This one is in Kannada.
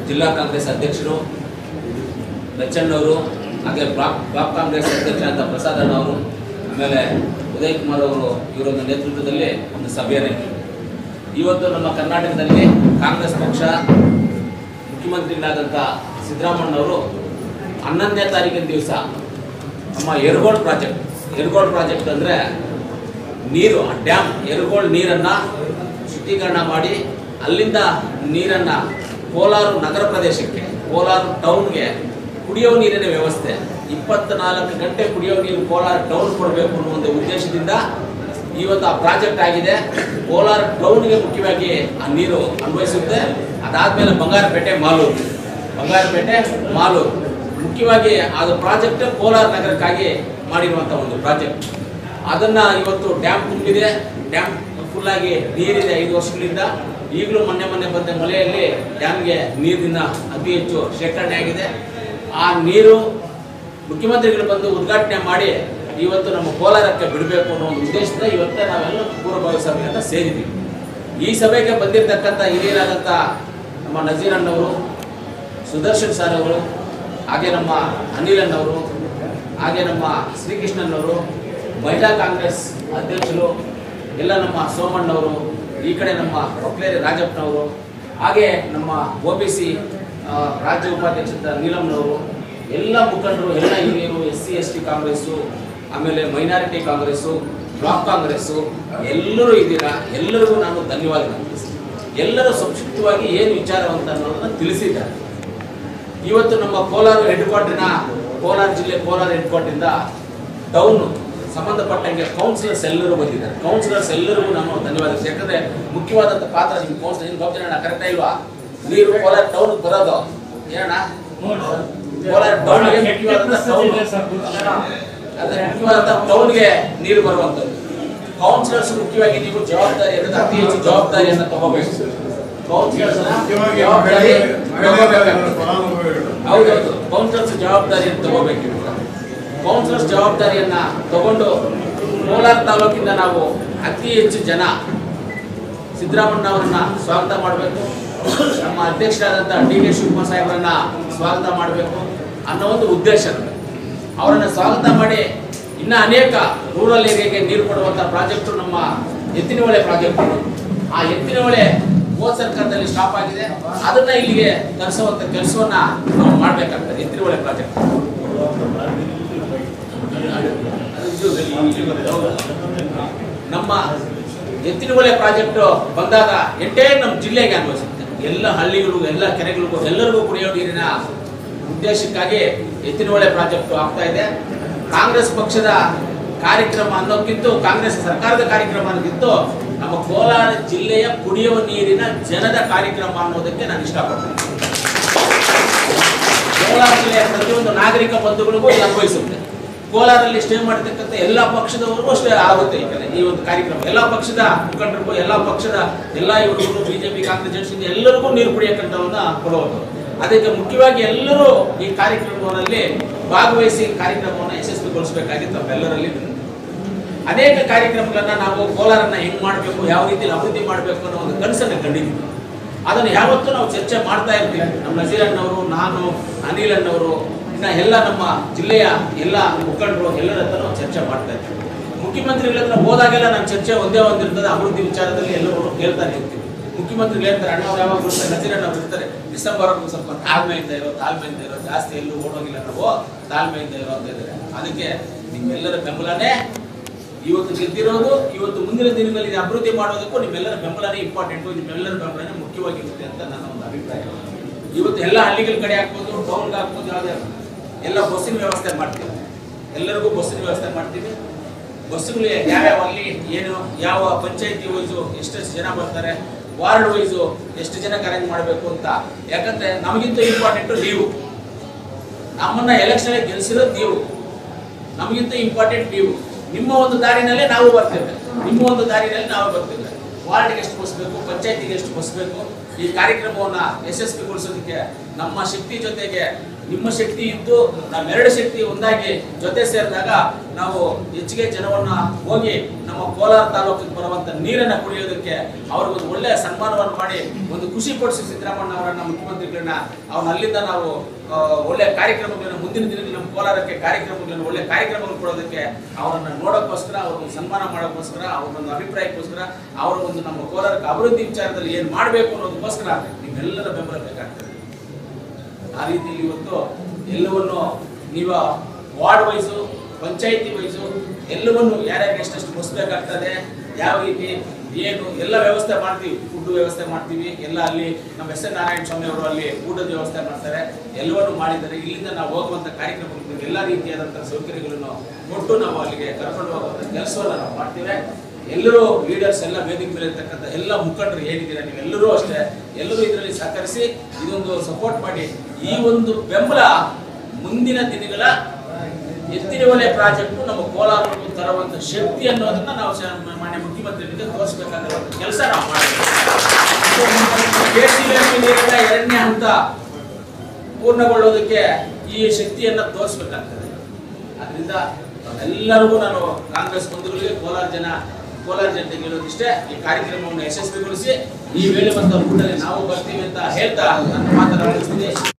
ಜಿಲ್ಲಾ ಕಾಂಗ್ರೆಸ್ ಅಧ್ಯಕ್ಷರು ಬಚ್ಚಣ್ಣವರು ಹಾಗೆ ಬ್ಲಾಕ್ ಬ್ಲಾಕ್ ಕಾಂಗ್ರೆಸ್ ಅಧ್ಯಕ್ಷರಾದ ಪ್ರಸಾದ್ ಅಣ್ಣ ಅವರು ಆಮೇಲೆ ಉದಯ್ ಕುಮಾರ್ ಅವರು ಇವರೊಂದು ನೇತೃತ್ವದಲ್ಲಿ ಒಂದು ಸಭೆಯನ್ನು ಇವತ್ತು ನಮ್ಮ ಕರ್ನಾಟಕದಲ್ಲಿ ಕಾಂಗ್ರೆಸ್ ಪಕ್ಷ ಮುಖ್ಯಮಂತ್ರಿಗಳಾದಂಥ ಸಿದ್ದರಾಮಣ್ಣವರು ಹನ್ನೊಂದನೇ ತಾರೀಕಿನ ದಿವಸ ನಮ್ಮ ಎರ್ಗೋಳ್ ಪ್ರಾಜೆಕ್ಟ್ ಎರ್ಗೋಳ್ ಪ್ರಾಜೆಕ್ಟ್ ಅಂದರೆ ನೀರು ಆ ಡ್ಯಾಮ್ ಎರ್ಗೋಳ್ ನೀರನ್ನು ಶುದ್ಧೀಕರಣ ಮಾಡಿ ಅಲ್ಲಿಂದ ನೀರನ್ನು ಕೋಲಾರ ನಗರ ಪ್ರದೇಶಕ್ಕೆ ಕೋಲಾರ ಟೌನ್ಗೆ ಕುಡಿಯೋ ನೀರಿನ ವ್ಯವಸ್ಥೆ ಇಪ್ಪತ್ನಾಲ್ಕು ಗಂಟೆ ಕುಡಿಯೋ ನೀರು ಕೋಲಾರ ಟೌನ್ ಕೊಡಬೇಕು ಅನ್ನೋ ಒಂದು ಉದ್ದೇಶದಿಂದ ಇವತ್ತು ಆ ಪ್ರಾಜೆಕ್ಟ್ ಆಗಿದೆ ಕೋಲಾರ ಟೌನ್ಗೆ ಮುಖ್ಯವಾಗಿ ಆ ನೀರು ಅನ್ವಯಿಸುತ್ತೆ ಅದಾದಮೇಲೆ ಬಂಗಾರಪೇಟೆ ಮಾಲೂರು ಬಂಗಾರಪೇಟೆ ಮಾಲೂರು ಮುಖ್ಯವಾಗಿ ಅದು ಪ್ರಾಜೆಕ್ಟ್ ಕೋಲಾರ ನಗರಕ್ಕಾಗಿ ಮಾಡಿರುವಂಥ ಒಂದು ಪ್ರಾಜೆಕ್ಟ್ ಅದನ್ನ ಇವತ್ತು ಡ್ಯಾಮ್ ತುಂಬಿದೆ ಡ್ಯಾಮ್ ಫುಲ್ಲಾಗಿ ನೀರಿದೆ ಐದು ವರ್ಷಗಳಿಂದ ಈಗಲೂ ಮೊನ್ನೆ ಮೊನ್ನೆ ಬಂದ ಮಳೆಯಲ್ಲಿ ಡ್ಯಾಮ್ಗೆ ನೀರಿನ ಅತಿ ಹೆಚ್ಚು ಶೇಖರಣೆ ಆಗಿದೆ ಆ ನೀರು ಮುಖ್ಯಮಂತ್ರಿಗಳು ಬಂದು ಉದ್ಘಾಟನೆ ಮಾಡಿ ಇವತ್ತು ನಮ್ಮ ಕೋಲಾರಕ್ಕೆ ಬಿಡಬೇಕು ಅನ್ನೋ ಒಂದು ಉದ್ದೇಶದಿಂದ ಇವತ್ತೇ ನಾವೆಲ್ಲ ಪೂರ್ವಭಾವಿ ಸಭೆಯನ್ನು ಸೇರಿದ್ದೀವಿ ಈ ಸಭೆಗೆ ಬಂದಿರತಕ್ಕಂಥ ಹಿರಿಯರಾದಂಥ ನಮ್ಮ ನಜೀರ್ ಅಣ್ಣವರು ಸುದರ್ಶನ್ ಸರ್ ಅವರು ಹಾಗೆ ನಮ್ಮ ಅನಿಲ್ ಅಣ್ಣವರು ಹಾಗೆ ನಮ್ಮ ಶ್ರೀಕೃಷ್ಣನವರು ಮಹಿಳಾ ಕಾಂಗ್ರೆಸ್ ಅಧ್ಯಕ್ಷರು ಎಲ್ಲ ನಮ್ಮ ಸೋಮಣ್ಣವರು ಈ ಕಡೆ ನಮ್ಮ ಒಕ್ಲೇರಿ ರಾಜಪ್ಪನವರು ಹಾಗೆ ನಮ್ಮ ಒ ಬಿ ಸಿ ರಾಜ್ಯ ಉಪಾಧ್ಯಕ್ಷ ನೀಲಮ್ನವರು ಎಲ್ಲ ಮುಖಂಡರು ಎಲ್ಲ ಹಿರಿಯರು S C S T Congress ಆಮೇಲೆ ಮೈನಾರಿಟಿ ಕಾಂಗ್ರೆಸ್ಸು ಬ್ಲಾಕ್ ಕಾಂಗ್ರೆಸ್ಸು ಎಲ್ಲರೂ ಇದ್ದೀರಾ ಎಲ್ಲರಿಗೂ ನಾನು ಧನ್ಯವಾದಗಳು ತಿಳಿಸ್ತೀನಿ ಎಲ್ಲರೂ ಸಂಕ್ಷಿಪ್ತವಾಗಿ ಏನು ವಿಚಾರ ಅಂತ ಅನ್ನೋದನ್ನ ತಿಳಿಸಿದ್ದಾರೆ ಇವತ್ತು ನಮ್ಮ ಕೋಲಾರ ಹೆಡ್ ಕ್ವಾರ್ಟರ್ನ ಕೋಲಾರ ಜಿಲ್ಲೆ ಕೋಲಾರ ಹೆಡ್ ಕ್ವಾರ್ಟರಿಂದ ಟೌನ್ ಸಂಬಂಧಪಟ್ಟಂಗೆ ಕೌನ್ಸಿಲರ್ಸ್ ಎಲ್ಲರೂ ಬಂದಿದ್ದಾರೆ ಕೌನ್ಸಿಲರ್ಸ್ ಎಲ್ಲರಿಗೂ ನಾನು ಧನ್ಯವಾದ ಯಾಕಂದ್ರೆ ಮುಖ್ಯವಾದಂಥ ಪಾತ್ರ ನಿಮ್ಮ ಕೌನ್ಸಿಲರ್ ಏನು ಗೊತ್ತಿರೋಣ ಕರೆಕ್ಟ್ ಇಲ್ವಾ ನೀರು ಕೋಲಾರ ಟೌನ್ ಬರೋದು ಏನಣ್ಣ ಕೋಲಾರ ಟೌನ್ಗೆ ಮುಖ್ಯವಾದಂಥ ಟೌನ್ ಅದೇ ಮುಖ್ಯವಾದಂಥ ಟೌನ್ಗೆ ನೀರು ಬರುವಂಥದ್ದು ಕೌನ್ಸಿಲರ್ಸ್ ಮುಖ್ಯವಾಗಿ ನೀವು ಜವಾಬ್ದಾರಿ ಅನ್ನೋದು ಅತಿ ಹೆಚ್ಚು ಜವಾಬ್ದಾರಿಯನ್ನು ತಗೋಬೇಕು ಕೌನ್ಸಿಲರ್ಸ್ ಜವಾಬ್ದಾರಿ ತಗೋಬೇಕು. ಹೌದೌದು ಕೌನ್ಸಿಲರ್ಸ್ ಜವಾಬ್ದಾರಿಯನ್ನು ತಗೋಬೇಕು ಕೌನ್ಸಿಲರ್ಸ್ ಜವಾಬ್ದಾರಿಯನ್ನ ತಗೊಂಡು ಕೋಲಾರ ತಾಲೂಕಿಂದ ನಾವು ಅತಿ ಹೆಚ್ಚು ಜನ ಸಿದ್ದರಾಮಣ್ಣ ಅವರನ್ನ ಸ್ವಾಗತ ಮಾಡಬೇಕು ನಮ್ಮ ಅಧ್ಯಕ್ಷರಾದಂಥ ಡಿ ಕೆ ಶಿವಕುಮಾರ್ ಸಾಹೇಬರನ್ನ ಸ್ವಾಗತ ಮಾಡಬೇಕು ಅನ್ನೋ ಒಂದು ಉದ್ದೇಶ ನಮಗೆ. ಅವರನ್ನ ಸ್ವಾಗತ ಮಾಡಿ ಇನ್ನ ಅನೇಕ ರೂರಲ್ ಏರಿಯಾಗೆ ನೀರು ಕೊಡುವಂಥ ಪ್ರಾಜೆಕ್ಟು ನಮ್ಮ ಎತ್ತಿನಹೊಳೆ ಪ್ರಾಜೆಕ್ಟ್ ಆ ಎತ್ತಿನಹೊಳೆ ಹೋದ ಸರ್ಕಾರದಲ್ಲಿ ಸ್ಟಾಪ್ ಆಗಿದೆ ಅದನ್ನ ಇಲ್ಲಿಗೆ ತರಿಸುವಂತ ಕೆಲಸವನ್ನ ನಾವು ಮಾಡ್ಬೇಕಾಗ್ತದೆ ಎತ್ತಿನಹೊಳೆ ಪ್ರಾಜೆಕ್ಟ್ ನಮ್ಮ ಎತ್ತಿನಹೊಳೆ ಪ್ರಾಜೆಕ್ಟ್ ಬಂದಾಗ ಎಂಟೇ ನಮ್ಮ ಜಿಲ್ಲೆಗೆ ಅನ್ವಯಿಸುತ್ತೆ ಎಲ್ಲ ಹಳ್ಳಿಗಳಿಗೂ ಎಲ್ಲ ಕೆರೆಗಳಿಗೂ ಎಲ್ಲರಿಗೂ ಕುಡಿಯೋ ನೀರಿನ ಉದ್ದೇಶಕ್ಕಾಗಿ ಎತ್ತಿನಹೊಳೆ ಪ್ರಾಜೆಕ್ಟ್ ಆಗ್ತಾ ಇದೆ ಕಾಂಗ್ರೆಸ್ ಪಕ್ಷದ ಕಾರ್ಯಕ್ರಮ ಅನ್ನೋಕ್ಕಿಂತ ಕಾಂಗ್ರೆಸ್ ಸರ್ಕಾರದ ಕಾರ್ಯಕ್ರಮ ಅನ್ನೋಕ್ಕಿಂತ ನಮ್ಮ ಕೋಲಾರ ಜಿಲ್ಲೆಯ ಕುಡಿಯುವ ನೀರಿನ ಜನದ ಕಾರ್ಯಕ್ರಮ ಅನ್ನೋದಕ್ಕೆ ನಾನು ಇಷ್ಟಪಡ್ತೀನಿ ಕೋಲಾರ ಜಿಲ್ಲೆಯ ಪ್ರತಿಯೊಂದು ನಾಗರಿಕ ಬಂಧುಗಳಿಗೂ ಇದು ಅನ್ವಯಿಸುತ್ತೆ ಕೋಲಾರಲ್ಲಿ ಸ್ಟೇ ಮಾಡತಕ್ಕಂಥ ಎಲ್ಲ ಪಕ್ಷದವರಿಗೂ ಅಷ್ಟೇ ಆಗುತ್ತೆ ಈ ಕಡೆ ಈ ಒಂದು ಕಾರ್ಯಕ್ರಮ ಎಲ್ಲ ಪಕ್ಷದ ಮುಖಂಡರಿಗೂ ಎಲ್ಲ ಪಕ್ಷದ ಎಲ್ಲ ಇವರು ಬಿಜೆಪಿ ಕಾಂಗ್ರೆಸ್ ಜೆಡಿಎಸ್ ಎಲ್ಲರಿಗೂ ನೀರು ಕುಡಿಯಕ್ಕಂಥವನ್ನ ಕೊಡುವುದು ಅದಕ್ಕೆ ಮುಖ್ಯವಾಗಿ ಎಲ್ಲರೂ ಈ ಕಾರ್ಯಕ್ರಮದಲ್ಲಿ ಭಾಗವಹಿಸಿ ಕಾರ್ಯಕ್ರಮವನ್ನು ಯಶಸ್ವಿಗೊಳಿಸಬೇಕಾಗಿತ್ತು ನಮ್ಮೆಲ್ಲರಲ್ಲಿ ವಿನಂತಿ. ಅನೇಕ ಕಾರ್ಯಕ್ರಮಗಳನ್ನ ನಾವು ಕೋಲಾರನ್ನ ಹೆಂಗ್ ಮಾಡಬೇಕು ಯಾವ ರೀತಿಯಲ್ಲಿ ಅಭಿವೃದ್ಧಿ ಮಾಡಬೇಕು ಅನ್ನೋ ಒಂದು ಕನಸನ್ನು ಕಂಡಿದ್ದೀವಿ ಅದನ್ನು ಯಾವತ್ತೂ ನಾವು ಚರ್ಚೆ ಮಾಡ್ತಾ ಇರ್ತೀವಿ ನಮ್ಮ ನಜೀರ್ ಅಣ್ಣವರು ನಾನು ಅನಿಲ್ ಅಣ್ಣವರು ಇನ್ನ ಎಲ್ಲ ನಮ್ಮ ಜಿಲ್ಲೆಯ ಎಲ್ಲ ಮುಖಂಡರು ಎಲ್ಲರ ಹತ್ರ ನಾವು ಚರ್ಚೆ ಮಾಡ್ತಾ ಇರ್ತೀವಿ ಮುಖ್ಯಮಂತ್ರಿಗಳ ಹತ್ರ ಹೋದಾಗೆಲ್ಲ ನಮ್ಮ ಚರ್ಚೆ ಒಂದೇ ಒಂದಿರ್ತದೆ ಅಭಿವೃದ್ಧಿ ವಿಚಾರದಲ್ಲಿ ಎಲ್ಲರೂ ಕೇಳ್ತಾನೆ ಇರ್ತೀವಿ ಮುಖ್ಯಮಂತ್ರಿಗಳು ಹೇಳ್ತಾರೆ ಅಣ್ಣವ್ರು ಯಾವಾಗ ಬರ್ತಾರೆ ನಜೀರ್ ಅಣ್ಣವ್ರು ಇರ್ತಾರೆ ಡಿಸೆಂಬರ್ ವರೆಗೂ ಸ್ವಲ್ಪ ತಾಳ್ಮೆಯಿಂದ ಇರೋ ತಾಳ್ಮೆಯಿಂದ ಇರೋ ಜಾಸ್ತಿ ಎಲ್ಲೂ ಓಡೋಗಿಲ್ಲ ನಾವು ತಾಳ್ಮೆಯಿಂದ ಇರೋ ಅಂತ ಇದ್ದಾರೆ ಅದಕ್ಕೆ ನಿಮ್ಮೆಲ್ಲರ ಬೆಂಬಲನೇ ಇವತ್ತು ಗೆದ್ದಿರೋದು ಇವತ್ತು ಮುಂದಿನ ದಿನಗಳಲ್ಲಿ ಇದು ಅಭಿವೃದ್ಧಿ ಮಾಡೋದಕ್ಕೂ ನಿಮ್ಮೆಲ್ಲರ ಬೆಂಬಲನೇ ಇಂಪಾರ್ಟೆಂಟು ನಿಮ್ಮೆಲ್ಲರ ಬೆಂಬಲನೇ ಮುಖ್ಯವಾಗಿರುತ್ತೆ ಅಂತ ನನ್ನ ಒಂದು ಅಭಿಪ್ರಾಯ ಇವತ್ತು ಎಲ್ಲ ಹಳ್ಳಿಗಳ ಕಡೆ ಹಾಕ್ಬೋದು ಟೌನ್ಗೆ ಹಾಕ್ಬೋದು ಯಾವುದೇ ಆಗ್ಬೋದು. ಎಲ್ಲ ಬಸ್ಸಿನ ವ್ಯವಸ್ಥೆ ಮಾಡ್ತೀವಿ ಎಲ್ಲರಿಗೂ ಬಸ್ಸಿನ ವ್ಯವಸ್ಥೆ ಮಾಡ್ತೀವಿ ಬಸ್ಸುಗಳು ಯಾವ್ಯಾವ ಅಲ್ಲಿ ಏನು ಯಾವ ಪಂಚಾಯತಿ ವೈಸು ಎಷ್ಟೆಷ್ಟು ಜನ ಬರ್ತಾರೆ ವಾರ್ಡ್ ವೈಸು ಎಷ್ಟು ಜನಕ್ಕೆ ಅರೇಂಜ್ ಮಾಡಬೇಕು ಅಂತ ಯಾಕಂದ್ರೆ ನಮಗಿಂತ ಇಂಪಾರ್ಟೆಂಟು ನೀವು ನಮ್ಮನ್ನ ಎಲೆಕ್ಷನ್ ಗೆಲ್ಸಿರೋದು ನೀವು ನಮಗಿಂತ ಇಂಪಾರ್ಟೆಂಟ್ ನೀವು ನಿಮ್ಮ ಒಂದು ದಾರಿನಲ್ಲೇ ನಾವು ಬರ್ತೇವೆ ನಿಮ್ಮ ಒಂದು ದಾರಿನಲ್ಲಿ ನಾವು ಬರ್ತೇವೆ ವಾರ್ಡ್ಗೆ ಎಷ್ಟು ಬಸ್ಬೇಕು ಪಂಚಾಯತಿಗೆ ಎಷ್ಟು ಬಸ್ಬೇಕು ಈ ಕಾರ್ಯಕ್ರಮವನ್ನ ಯಶಸ್ವಿಗೊಳಿಸೋದಕ್ಕೆ ನಮ್ಮ ಶಕ್ತಿ ಜೊತೆಗೆ ನಿಮ್ಮ ಶಕ್ತಿ ಇದ್ದು ನಾವೆರಡು ಶಕ್ತಿ ಒಂದಾಗಿ ಜೊತೆ ಸೇರಿದಾಗ ನಾವು ಹೆಚ್ಚಿಗೆ ಜನವನ್ನ ಹೋಗಿ ನಮ್ಮ ಕೋಲಾರ ತಾಲೂಕಿಗೆ ಬರುವಂತ ನೀರನ್ನ ಕುಡಿಯೋದಕ್ಕೆ ಅವ್ರಿಗೊಂದು ಒಳ್ಳೆಯ ಸನ್ಮಾನವನ್ನು ಮಾಡಿ ಒಂದು ಖುಷಿ ಪಡಿಸಿ ಸಿದ್ದರಾಮಣ್ಣ ಅವರನ್ನ ಮುಖ್ಯಮಂತ್ರಿಗಳನ್ನ ಅವ್ರನ್ನ ಅಲ್ಲಿಂದ ನಾವು ಆ, ಒಳ್ಳೆ ಕಾರ್ಯಕ್ರಮಗಳನ್ನ ಮುಂದಿನ ದಿನಗಳಲ್ಲಿ ನಮ್ಮ ಕೋಲಾರಕ್ಕೆ ಕಾರ್ಯಕ್ರಮಗಳನ್ನು ಒಳ್ಳೆ ಕಾರ್ಯಕ್ರಮಗಳು ಕೊಡೋದಕ್ಕೆ ಅವರನ್ನ ನೋಡೋಕ್ಕೋಸ್ಕರ ಅವ್ರನ್ನ ಸನ್ಮಾನ ಮಾಡೋಕ್ಕೋಸ್ಕರ ಅವ್ರ ಒಂದು ಅಭಿಪ್ರಾಯಕ್ಕೋಸ್ಕರ ಅವರ ಒಂದು ನಮ್ಮ ಕೋಲಾರಕ್ಕೆ ಅಭಿವೃದ್ಧಿ ವಿಚಾರದಲ್ಲಿ ಏನು ಮಾಡಬೇಕು ಅನ್ನೋದಕ್ಕೋಸ್ಕರ ನಿಮ್ಮೆಲ್ಲರ ಬೆಂಬಲ ಬೇಕಾಗ್ತದೆ ಆ ರೀತಿಯಲ್ಲಿ ಇವತ್ತು ಎಲ್ಲವನ್ನು ನೀವು ವಾರ್ಡ್ ವೈಸು ಪಂಚಾಯಿತಿ ವೈಸು ಎಲ್ಲವನ್ನು ಯಾರ್ಯಾರಿಗೆ ಎಷ್ಟೆಷ್ಟು ಬಸ್ ಬೇಕಾಗ್ತದೆ ಯಾವ ರೀತಿ ಏನು ಎಲ್ಲ ವ್ಯವಸ್ಥೆ ಮಾಡ್ತೀವಿ ಫುಡ್ ವ್ಯವಸ್ಥೆ ಮಾಡ್ತೀವಿ ಎಲ್ಲ ಅಲ್ಲಿ ನಮ್ಮ ಎಸ್ ಎನ್ ನಾರಾಯಣ ಸ್ವಾಮಿ ಅವರು ಅಲ್ಲಿ ಊಟದ ವ್ಯವಸ್ಥೆ ಮಾಡ್ತಾರೆ ಎಲ್ಲವನ್ನು ಮಾಡಿದ್ದಾರೆ ಇಲ್ಲಿಂದ ನಾವು ಹೋಗುವಂಥ ಕಾರ್ಯಕ್ರಮಗಳಿಗೆ ಎಲ್ಲ ರೀತಿಯಾದಂಥ ಸೌಕರ್ಯಗಳನ್ನು ಕೊಟ್ಟು ನಾವು ಅಲ್ಲಿಗೆ ಕರ್ಕೊಂಡು ಹೋಗುವಂಥ ಕೆಲಸವನ್ನು ನಾವು ಮಾಡ್ತೀವಿ ಎಲ್ಲರೂ ಲೀಡರ್ಸ್ ಎಲ್ಲ ವೇದಿಕೆ ಮೇಲೆ ಇರ್ತಕ್ಕಂಥ ಎಲ್ಲ ಮುಖಂಡರು ಏನಿದ್ದೀರಾ ನೀವೆಲ್ಲರೂ ಅಷ್ಟೇ ಎಲ್ಲರೂ ಇದರಲ್ಲಿ ಸಹಕರಿಸಿ ಇದೊಂದು ಸಪೋರ್ಟ್ ಮಾಡಿ ಈ ಒಂದು ಬೆಂಬಲ ಮುಂದಿನ ದಿನಗಳ ಎತ್ತಿನ ಒಲೆ ಪ್ರಾಜೆಕ್ಟ್ ನಮ್ಮ ಕೋಲಾರಕ್ಕೂ ತರುವಂತ ಶಕ್ತಿ ಅನ್ನೋದನ್ನ ನಾವು ಸ- ಮಾನ್ಯ ಮುಖ್ಯಮಂತ್ರಿಗಳಿಗೆ ತೋರಿಸಬೇಕಾಗಿರುವಂತ ಕೆಲಸ ನಾವು ಮಾಡ್ತೀವಿ KCBMP ನೀರಿನ ಎರಡನೇ ಹಂತ ಪೂರ್ಣಗೊಳ್ಳೋದಕ್ಕೆ ಈ ಶಕ್ತಿಯನ್ನ ತೋರಿಸಬೇಕಾಗ್ತದೆ ಅದರಿಂದ ಎಲ್ಲರಿಗೂ ನಾನು ಕಾಂಗ್ರೆಸ್ ಬಂಧುಗಳಿಗೆ ಕೋಲಾರ ಜನ ಕೋಲಾರ ಜನತೆಗೆ ಹೇಳೋದಿಷ್ಟೇ ಈ ಕಾರ್ಯಕ್ರಮವನ್ನು ಯಶಸ್ವಿಗೊಳಿಸಿ ಈ ವೇಳೆ ಬಂದ ಕೂಡಲೇ ನಾವು ಬರ್ತೀವಿ ಅಂತ ಹೇಳ್ತಾ ನನ್ನ ಮಾತನ್ನು ಮುಗಿಸ್ತೀನಿ